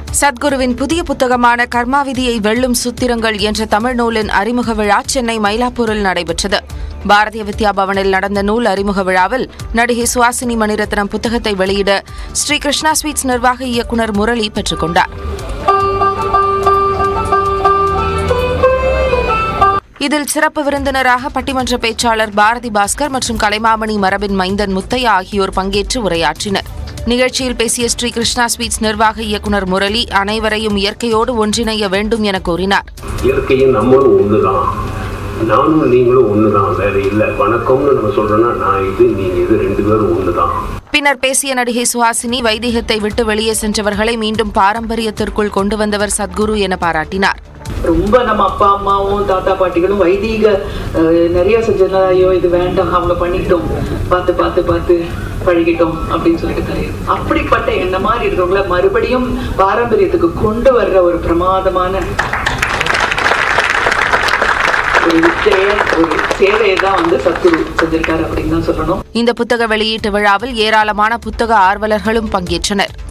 சத்குருவின் புதிய புத்தகமான கர்மா விதியை வெல்லும் சுத்திரங்கள் என்ற தமிழ் நூலின் அறிமுக விழா சென்னை மயிலாப்பூரில் நடைபெற்றது பாரதிய வித்யா பவனில் நடந்த நூல் அறிமுக விழாவில் நடிகை சுவாசினி மணிரத்னம் புத்தகத்தை வெளியிட ஸ்ரீ கிருஷ்ணா ஸ்வீட்ஸ் நிர்வாக இயக்குநர் முரளி பெற்றுக் கொண்டார் இதில் சிறப்பு விருந்தினராக பட்டிமன்ற பேச்சாளர் பாரதி பாஸ்கர் மற்றும் கலைமாமணி மரபின் மைந்தன் முத்தையா ஆகியோர் பங்கேற்று உரையாற்றினர் நிகழ்ச்சியில் பேசிய ஸ்ரீ கிருஷ்ணா ஸ்வீட்ஸ் நிர்வாக இயக்குநர் முரளி அனைவரையும் இயற்கையோடு ஒன்றிணைய வேண்டும் என கூறினார் இயற்கையும் நம்மளும் ஒண்ணுதான் நானும் நீங்களும் ஒண்ணுதான் வேற இல்ல வணக்கம்னு நம்ம சொல்றோம்னா நான் இது நீங்க இது ரெண்டு பேரும் ஒண்ணுதான் பின்னர் பேசிய நடிகை சுஹாசினி வைதிகத்தை விட்டு வெளியே சென்றவர்களை மீண்டும் பாரம்பரியத்திற்குள் கொண்டு வந்தவர் சத்குரு என பாராட்டினார் ரொம்ப நம்ம அப்பா அம்மாவும் தாத்தா பாட்டிகளும் வைதீக அஹ், நிறைய செஞ்சதுனால ஐயோ இது வேண்டாம் அவங்க பண்ணிக்கிட்டோம் பார்த்து பார்த்து பார்த்து பழகிட்டோம் அப்படின்னு சொல்லிட்டு தெரியும் அப்படிப்பட்ட என்ன மாதிரி இருக்கிறவங்கள மறுபடியும் பாரம்பரியத்துக்கு கொண்டு வர்ற ஒரு பிரமாதமான ஒரு வித்தைய ஒரு சேவையை தான் வந்து சத்குரு செஞ்சிருக்காரு அப்படின்னு தான் சொல்லணும் இந்த புத்தக வெளியீட்டு விழாவில் ஏராளமான புத்தக ஆர்வலர்களும் பங்கேற்றனர்